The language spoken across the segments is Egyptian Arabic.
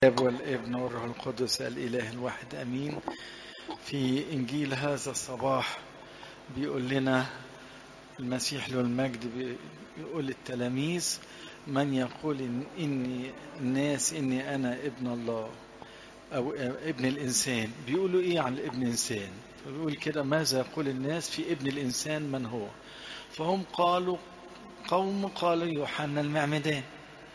الاب والابن والروح القدس الاله الواحد امين في انجيل هذا الصباح بيقول لنا المسيح له المجد بيقول للتلاميذ من يقول إن اني الناس اني انا ابن الله او ابن الانسان بيقولوا ايه عن ابن الانسان بيقول كده ماذا يقول الناس في ابن الانسان من هو فهم قالوا قوم قالوا يوحنا المعمدان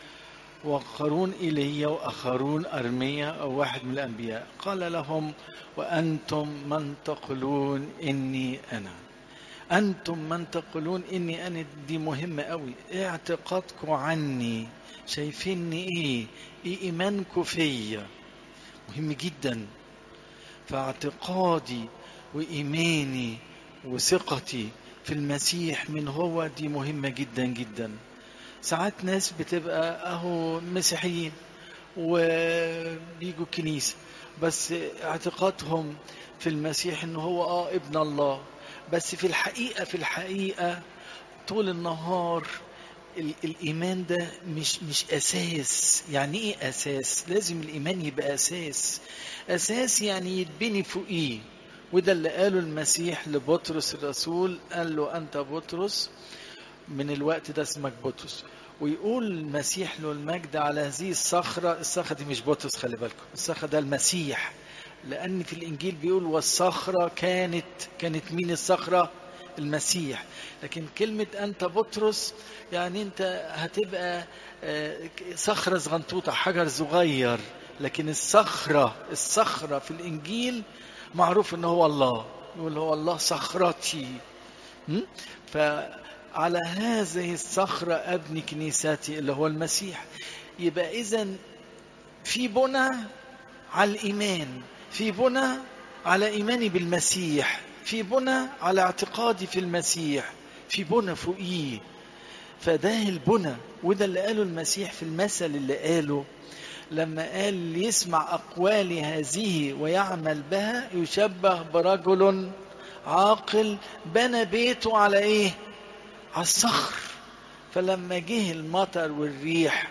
وآخرون إيليا وآخرون أرميا أو واحد من الأنبياء قال لهم وأنتم من تقولون إني أنا أنتم من تقولون إني أنا دي مهمة قوي إيه اعتقادكم عني شايفيني إيه إيه إيمانكم فيا مهم جدا فاعتقادي وإيماني وثقتي في المسيح من هو دي مهمة جدا جدا ساعات ناس بتبقى اهو مسيحيين وبيجوا الكنيسة بس اعتقادهم في المسيح ان هو اه ابن الله بس في الحقيقة في الحقيقة طول النهار ال- الايمان ده مش مش اساس يعني ايه اساس لازم الايمان يبقى اساس اساس يعني يتبني فوقيه وده اللي قاله المسيح لبطرس الرسول قال له انت بطرس من الوقت ده اسمك بطرس ويقول المسيح له المجد على هذه الصخرة الصخرة دي مش بطرس خلي بالكم الصخرة ده المسيح لأن في الإنجيل بيقول والصخرة كانت كانت مين الصخرة المسيح لكن كلمة أنت بطرس يعني أنت هتبقى آه، صخرة صغنطوطة حجر صغير لكن الصخرة الصخرة في الإنجيل معروف إن هو الله يقول هو الله صخرتي م? فعلى هذه الصخرة أبني كنيستي اللي هو المسيح يبقى إذا في بنى على الإيمان في بنى على إيماني بالمسيح في بنى على اعتقادي في المسيح في بنى فوقيه فده البنى وده اللي قاله المسيح في المثل اللي قاله لما قال اللي يسمع أقوالي هذه ويعمل بها يشبه برجل عاقل بنى بيته على ايه على الصخر فلما جه المطر والريح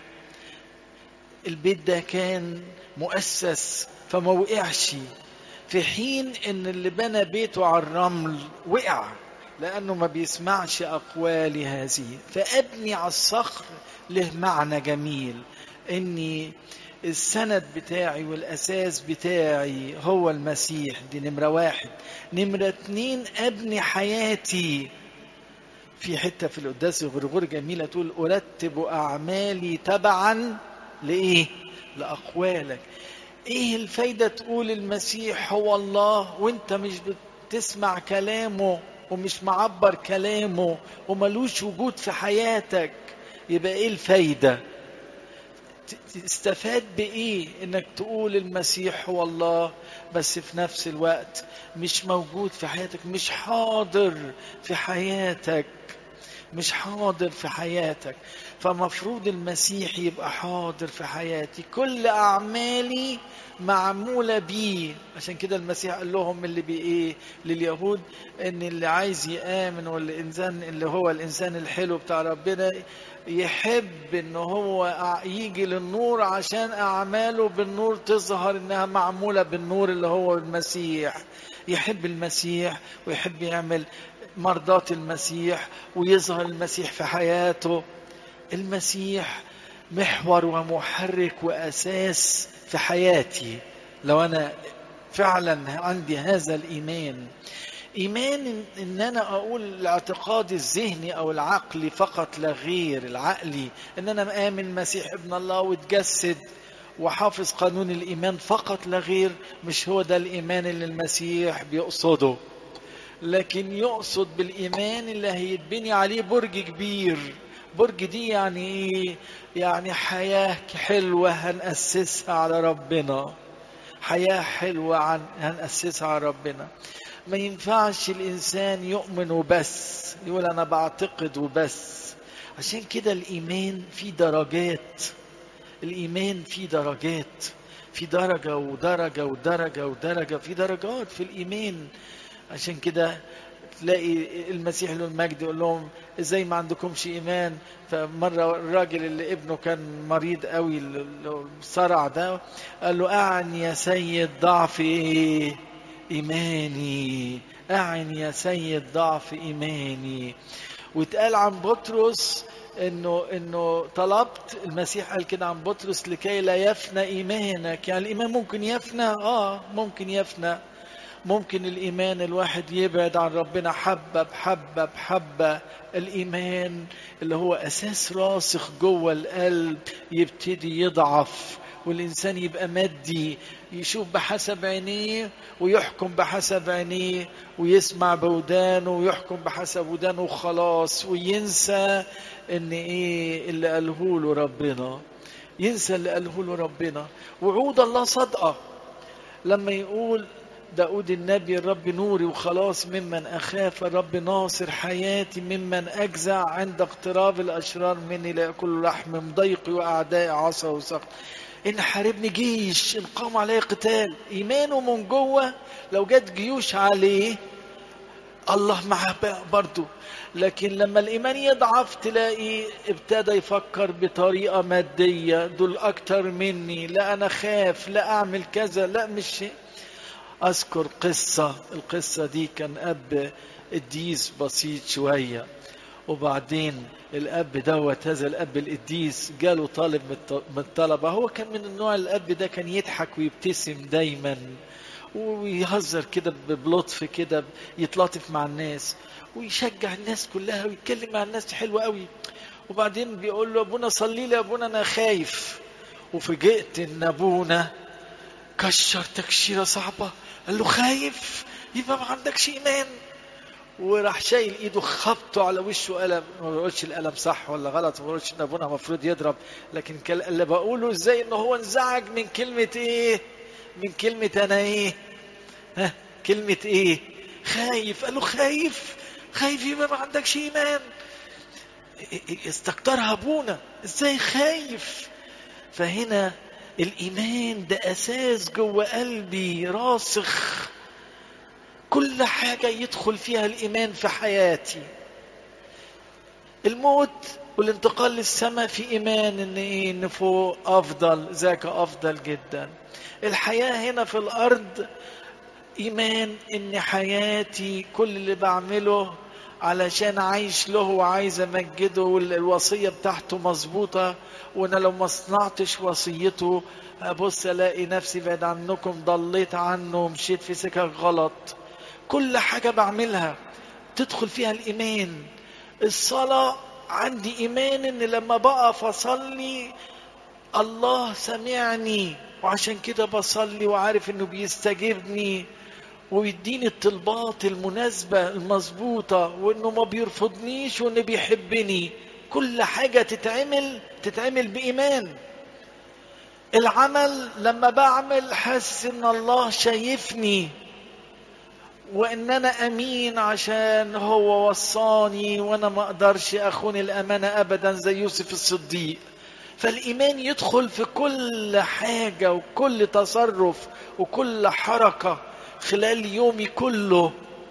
البيت ده كان مؤسس فما وقعش في حين ان اللي بنى بيته على الرمل وقع لانه ما بيسمعش اقوالي هذه فابني على الصخر له معنى جميل اني السند بتاعي والاساس بتاعي هو المسيح دي نمرة واحد نمرة اتنين ابني حياتي في حتة في القداس غرغور جميلة تقول أرتب أعمالي تبعا لإيه؟ لأقوالك إيه الفايدة تقول المسيح هو الله وإنت مش بتسمع كلامه ومش معبر كلامه وملوش وجود في حياتك يبقى إيه الفايدة؟ تستفاد بإيه إنك تقول المسيح هو الله بس في نفس الوقت مش موجود في حياتك مش حاضر في حياتك مش حاضر في حياتك فمفروض المسيح يبقى حاضر في حياتي كل أعمالي معمولة بيه عشان كده المسيح قال لهم اللي بإيه لليهود إن اللي عايز يآمن والإنسان اللي هو الإنسان الحلو بتاع ربنا يحب إن هو يجي للنور عشان أعماله بالنور تظهر إنها معمولة بالنور اللي هو المسيح يحب المسيح ويحب يعمل مرضات المسيح ويظهر المسيح في حياته المسيح محور ومحرك واساس في حياتي لو انا فعلا عندي هذا الايمان ايمان ان انا اقول الاعتقاد الذهني او العقلي فقط لا غير العقلي ان انا مآمن المسيح ابن الله وتجسد وحافظ قانون الايمان فقط لا غير مش هو ده الايمان اللي المسيح بيقصده لكن يقصد بالايمان اللي هيتبني عليه برج كبير برج دي يعني ايه يعني حياه حلوه هنأسسها على ربنا حياه حلوه عن هنأسسها على ربنا ما ينفعش الانسان يؤمن وبس يقول انا بعتقد وبس عشان كده الايمان فيه درجات الايمان فيه درجات في درجه ودرجه ودرجه ودرجه في درجات في الايمان عشان كده تلاقي المسيح له المجد يقول لهم ازاي ما عندكمش ايمان فمره الراجل اللي ابنه كان مريض قوي الصرع ده قال له اعن يا سيد ضعف ايه ايماني اعن يا سيد ضعف ايماني واتقال عن بطرس انه انه طلبت المسيح قال كده عن بطرس لكي لا يفنى ايمانك يعني الايمان ممكن يفنى اه ممكن يفنى ممكن الايمان الواحد يبعد عن ربنا حبه بحبه بحبه الايمان اللي هو اساس راسخ جوه القلب يبتدي يضعف والانسان يبقى مادي يشوف بحسب عينيه ويحكم بحسب عينيه ويسمع بودانه ويحكم بحسب ودانه وخلاص وينسى ان ايه اللي قاله له ربنا ينسى اللي قاله له ربنا وعود الله صادقه لما يقول داود النبي الرب نوري وخلاص ممن أخاف الرب ناصر حياتي ممن أجزع عند اقتراب الأشرار مني لا يأكل لحم مضيقي وأعدائي عصا وسقط إن حاربني جيش إن قام عليه قتال إيمانه من جوه لو جت جيوش عليه الله معاه برضه لكن لما الإيمان يضعف تلاقي ابتدى يفكر بطريقة مادية دول أكتر مني لا أنا خاف لا أعمل كذا لا مش أذكر قصة القصة دي كان أب قديس بسيط شوية وبعدين الأب دوت هذا الأب القديس جاله طالب من الطلبة هو كان من النوع الأب ده كان يضحك ويبتسم دايما ويهزر كده بلطف كده يتلاطف مع الناس ويشجع الناس كلها ويتكلم مع الناس حلوة قوي وبعدين بيقول له ابونا صلي لي يا ابونا انا خايف وفجئت ان ابونا كشر تكشيره صعبه قال له خايف يبقى ما عندكش ايمان وراح شايل ايده خبطه على وشه قلم ما بقولش القلم صح ولا غلط ما بقولش ان ابونا المفروض يضرب لكن اللي بقوله ازاي ان هو انزعج من كلمه ايه من كلمه انا ايه ها كلمه ايه خايف قال له خايف خايف يبقى ما عندكش ايمان استكترها ابونا ازاي خايف فهنا الايمان ده اساس جوه قلبي راسخ كل حاجه يدخل فيها الايمان في حياتي الموت والانتقال للسماء في ايمان ان ايه ان فوق افضل ذاك افضل جدا الحياه هنا في الارض ايمان ان حياتي كل اللي بعمله علشان عايش له وعايز امجده والوصيه بتاعته مظبوطه وانا لو ما صنعتش وصيته ابص الاقي نفسي بعد عنكم ضليت عنه ومشيت في سكك غلط كل حاجه بعملها تدخل فيها الايمان الصلاه عندي ايمان ان لما بقف اصلي الله سمعني وعشان كده بصلي وعارف انه بيستجيبني ويديني الطلبات المناسبة المظبوطة وانه ما بيرفضنيش وانه بيحبني كل حاجة تتعمل تتعمل بإيمان العمل لما بعمل حاسس ان الله شايفني وان انا امين عشان هو وصاني وانا ما اقدرش اخون الامانة ابدا زي يوسف الصديق فالايمان يدخل في كل حاجة وكل تصرف وكل حركة خلال يومي كله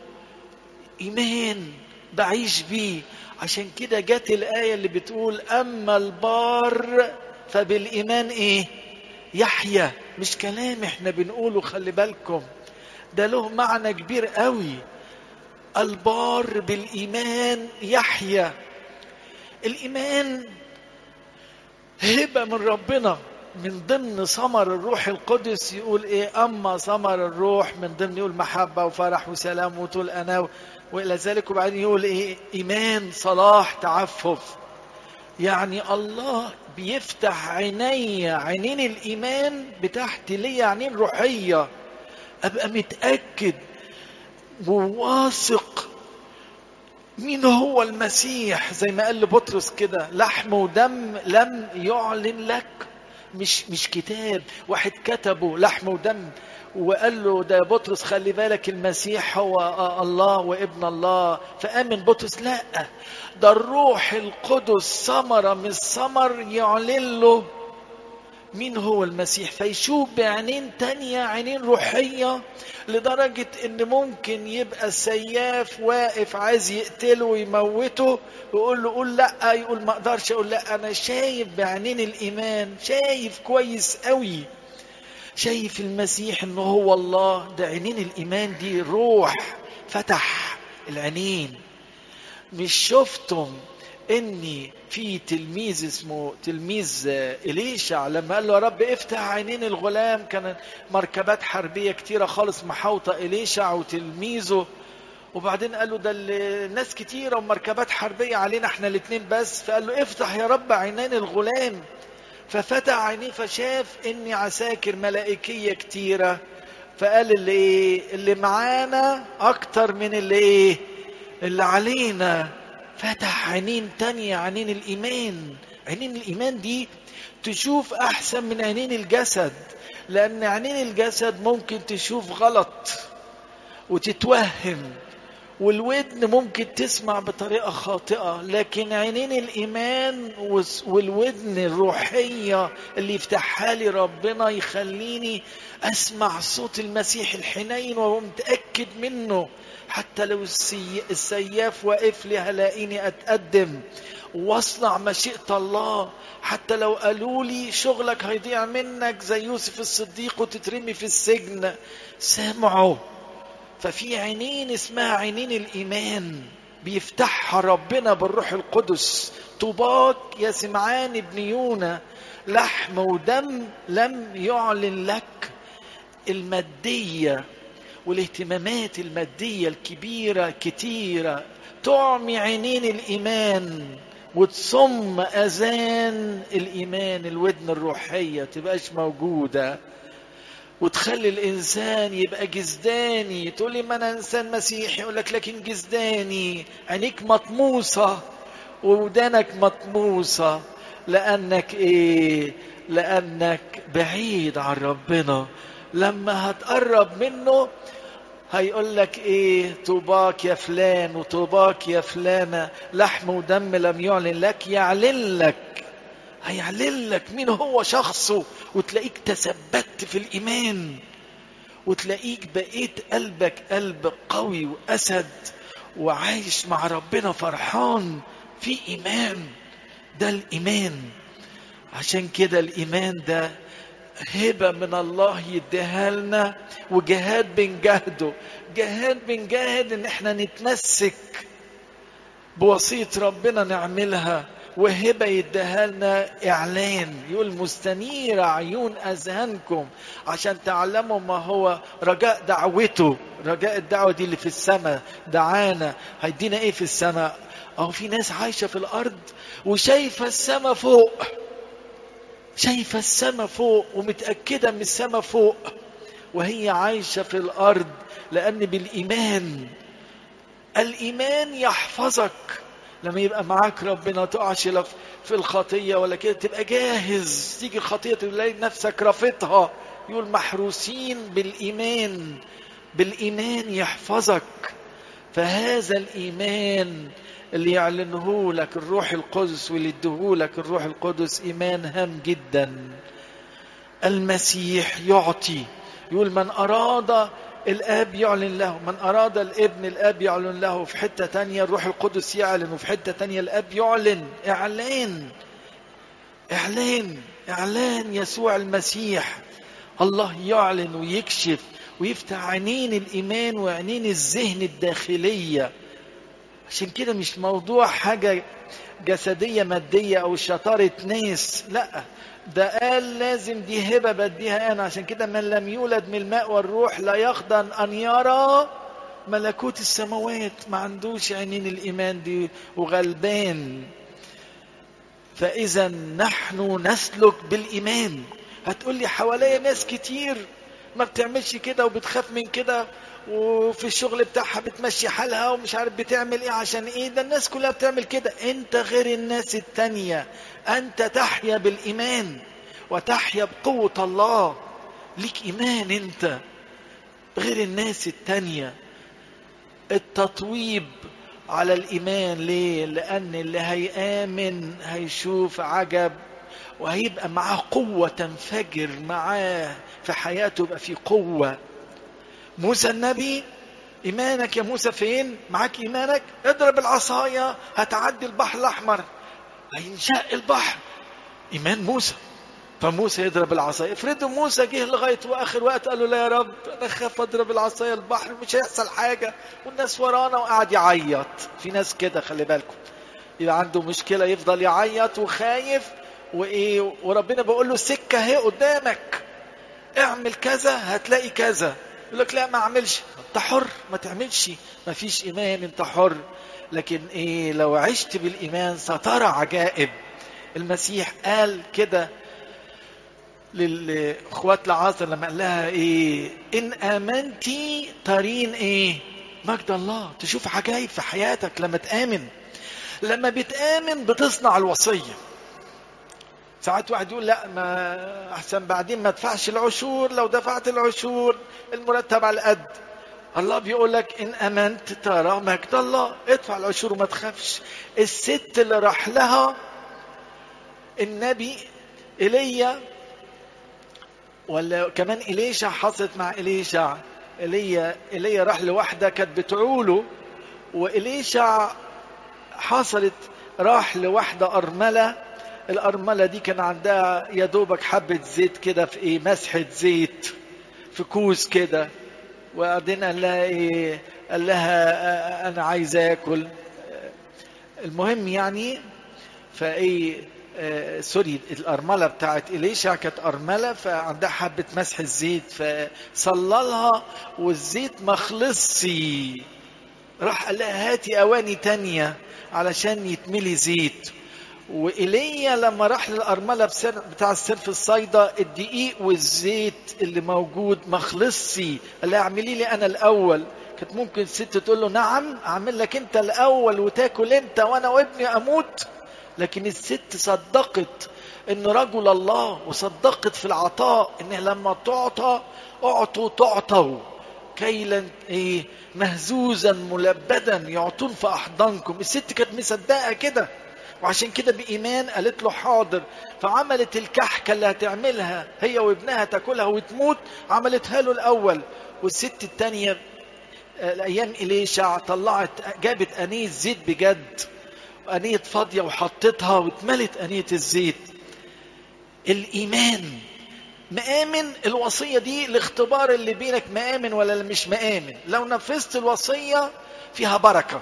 ايمان بعيش بيه عشان كده جت الايه اللي بتقول اما البار فبالايمان ايه يحيى مش كلام احنا بنقوله خلي بالكم ده له معنى كبير قوي البار بالايمان يحيى الايمان هبه من ربنا من ضمن ثمر الروح القدس يقول ايه اما ثمر الروح من ضمن يقول محبه وفرح وسلام وطول انا والى ذلك وبعدين يقول ايه ايمان صلاح تعفف يعني الله بيفتح عيني عينين الايمان بتاعتي ليا عينين روحيه ابقى متاكد وواثق مين هو المسيح زي ما قال لبطرس كده لحم ودم لم يعلن لك مش مش كتاب واحد كتبه لحم ودم وقال له ده بطرس خلي بالك المسيح هو الله وابن الله فآمن بطرس لا ده الروح القدس ثمرة من الثمر يعلن له مين هو المسيح فيشوف بعينين تانية عينين روحية لدرجة ان ممكن يبقى السياف واقف عايز يقتله ويموته ويقول له قول لا يقول ما اقدرش اقول لا انا شايف بعينين الايمان شايف كويس قوي شايف المسيح انه هو الله ده عينين الايمان دي روح فتح العينين مش شفتم اني في تلميذ اسمه تلميذ إليشع لما قال له يا رب افتح عينين الغلام كان مركبات حربية كتيرة خالص محاوطة إليشع وتلميذه وبعدين قال له ده الناس كتيرة ومركبات حربية علينا احنا الاتنين بس فقال له افتح يا رب عينين الغلام ففتح عينيه فشاف اني عساكر ملائكية كتيرة فقال اللي ايه اللي معانا اكتر من اللي ايه اللي علينا فتح عينين تانية عينين الإيمان عينين الإيمان دي تشوف أحسن من عينين الجسد لأن عينين الجسد ممكن تشوف غلط وتتوهم والودن ممكن تسمع بطريقة خاطئة لكن عينين الإيمان والودن الروحية اللي يفتحها لي ربنا يخليني أسمع صوت المسيح الحنين وهو متأكد منه حتى لو السي... السياف واقف لي هلاقيني أتقدم واصنع مشيئة الله حتى لو قالوا لي شغلك هيضيع منك زي يوسف الصديق وتترمي في السجن سامعوا ففي عينين اسمها عينين الإيمان بيفتحها ربنا بالروح القدس طوباك يا سمعان ابن يونا لحم ودم لم يعلن لك المادية والاهتمامات المادية الكبيرة كتيرة تعمي عينين الإيمان وتصم أذان الإيمان الودن الروحية تبقاش موجودة وتخلي الإنسان يبقى جزداني تقول لي ما أنا إنسان مسيحي يقول لك لكن جزداني عينيك مطموسة وودانك مطموسة لأنك إيه لأنك بعيد عن ربنا لما هتقرب منه هيقول لك ايه طوباك يا فلان وطوباك يا فلانة لحم ودم لم يعلن لك يعلن لك هيعلن لك مين هو شخصه وتلاقيك تثبت في الإيمان وتلاقيك بقيت قلبك قلب قوي وأسد وعايش مع ربنا فرحان في إيمان ده الإيمان عشان كده الإيمان ده هبة من الله يديها لنا وجهاد بنجاهده جهاد بنجاهد ان احنا نتمسك بوصية ربنا نعملها وهبة يديها لنا إعلان يقول مستنير عيون أذهانكم عشان تعلموا ما هو رجاء دعوته رجاء الدعوة دي اللي في السماء دعانا هيدينا إيه في السماء أهو في ناس عايشة في الأرض وشايفة السماء فوق شايفة السماء فوق ومتأكدة من السماء فوق وهي عايشة في الأرض لأن بالإيمان الإيمان يحفظك لما يبقى معاك ربنا تقعش في الخطية ولا كده تبقى جاهز تيجي الخطية تلاقي نفسك رافضها يقول محروسين بالإيمان بالإيمان يحفظك فهذا الإيمان اللي يعلنه لك الروح القدس واللي يديه لك الروح القدس إيمان هام جدا المسيح يعطي يقول من أراد الآب يعلن له من أراد الابن الآب يعلن له في حتة تانية الروح القدس يعلن وفي حتة تانية الآب يعلن إعلان إعلان إعلان يسوع المسيح الله يعلن ويكشف ويفتح عينين الإيمان وعينين الذهن الداخلية عشان كده مش موضوع حاجة جسدية مادية أو شطارة ناس لا ده قال لازم دي هبة بديها أنا عشان كده من لم يولد من الماء والروح لا يقدر أن يرى ملكوت السماوات ما عندوش عينين الإيمان دي وغلبان فإذا نحن نسلك بالإيمان هتقول لي حواليا ناس كتير ما بتعملش كده وبتخاف من كده وفي الشغل بتاعها بتمشي حالها ومش عارف بتعمل ايه عشان ايه ده الناس كلها بتعمل كده انت غير الناس التانية انت تحيا بالايمان وتحيا بقوة الله ليك ايمان انت غير الناس التانية التطويب على الايمان ليه لان اللي هيامن هيشوف عجب وهيبقى معاه قوة تنفجر معاه في حياته يبقى في قوة موسى النبي إيمانك يا موسى فين؟ معاك إيمانك؟ اضرب العصاية هتعدي البحر الأحمر هينشق البحر إيمان موسى فموسى يضرب العصاية افرضوا موسى جه لغاية واخر وقت قال له لا يا رب انا خاف اضرب العصاية البحر مش هيحصل حاجة والناس ورانا وقعد يعيط في ناس كده خلي بالكم يبقى عنده مشكلة يفضل يعيط وخايف وايه وربنا بيقول له السكة اهي قدامك اعمل كذا هتلاقي كذا يقول لك لا ما اعملش انت حر ما تعملش ما فيش ايمان انت حر لكن ايه لو عشت بالايمان سترى عجائب المسيح قال كده للاخوات لعازر لما قال لها ايه ان امنتي ترين ايه مجد الله تشوف عجائب في حياتك لما تامن لما بتامن بتصنع الوصيه ساعات واحد يقول لا ما احسن بعدين ما ادفعش العشور لو دفعت العشور المرتب على القد الله بيقول لك ان امنت ترى مجد الله ادفع العشور وما تخافش الست اللي راح لها النبي ايليا ولا كمان إليشع حصلت مع إليشع إليا إليا راح لواحدة كانت بتعوله وإليشع حصلت راح لواحدة أرملة الأرملة دي كان عندها يا دوبك حبة زيت كده في إيه مسحة زيت في كوز كده وبعدين قال لها إيه قال لها أنا عايز آكل المهم يعني فإيه آه سوري الأرملة بتاعت إليشع كانت أرملة فعندها حبة مسح الزيت فصلى لها والزيت ما خلصش راح قال لها هاتي أواني تانية علشان يتملي زيت وإيليا لما راح للأرملة بتاع السيرف الصيدة الدقيق والزيت اللي موجود ما خلصش قال لها اعملي لي أنا الأول كانت ممكن الست تقول له نعم أعمل لك أنت الأول وتاكل أنت وأنا وابني أموت لكن الست صدقت ان رجل الله وصدقت في العطاء ان لما تعطى اعطوا تعطوا كيلا ايه مهزوزا ملبدا يعطون في احضانكم الست كانت مصدقه كده وعشان كده بايمان قالت له حاضر فعملت الكحكه اللي هتعملها هي وابنها تاكلها وتموت عملتها له الاول والست الثانيه الايام اليشع طلعت جابت انيه زيت بجد أنية فاضية وحطيتها واتملت أنية الزيت الإيمان مآمن الوصية دي الاختبار اللي بينك مآمن ولا مش مآمن لو نفذت الوصية فيها بركة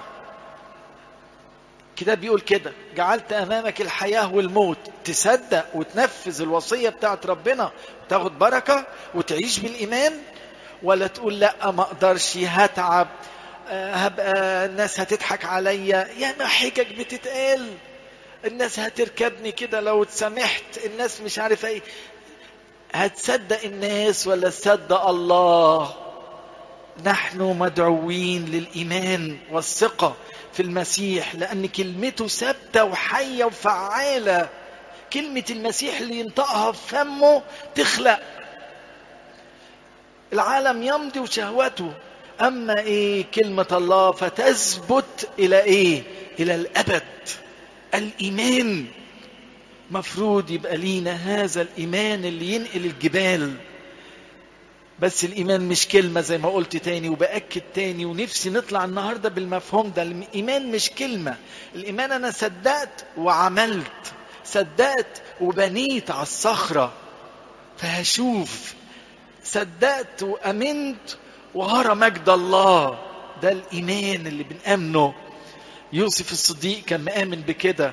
كده بيقول كده جعلت أمامك الحياة والموت تصدق وتنفذ الوصية بتاعت ربنا وتاخد بركة وتعيش بالإيمان ولا تقول لا ما اقدرش هتعب هبقى الناس هتضحك عليا ياما حجج بتتقال الناس هتركبني كده لو اتسامحت الناس مش عارف ايه هتصدق الناس ولا تصدق الله نحن مدعوين للإيمان والثقة في المسيح لأن كلمته ثابتة وحية وفعالة كلمة المسيح اللي ينطقها في فمه تخلق العالم يمضي وشهوته أما إيه كلمة الله فتثبت إلى إيه إلى الأبد الإيمان مفروض يبقى لينا هذا الإيمان اللي ينقل الجبال بس الإيمان مش كلمة زي ما قلت تاني وبأكد تاني ونفسي نطلع النهاردة بالمفهوم ده الإيمان مش كلمة الإيمان أنا صدقت وعملت صدقت وبنيت على الصخرة فهشوف صدقت وأمنت وهرى مجد الله ده الإيمان اللي بنأمنه يوسف الصديق كان مآمن بكده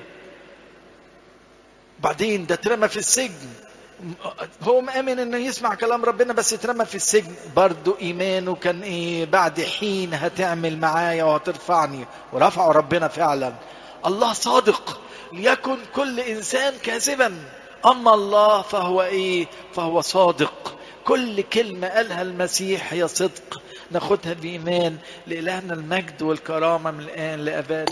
بعدين ده اترمى في السجن هو مآمن انه يسمع كلام ربنا بس اترمى في السجن برضه ايمانه كان ايه بعد حين هتعمل معايا وهترفعني ورفعه ربنا فعلا الله صادق ليكن كل انسان كاذبا اما الله فهو ايه فهو صادق كل كلمة قالها المسيح هي صدق ناخدها بإيمان لإلهنا المجد والكرامة من الآن لأباد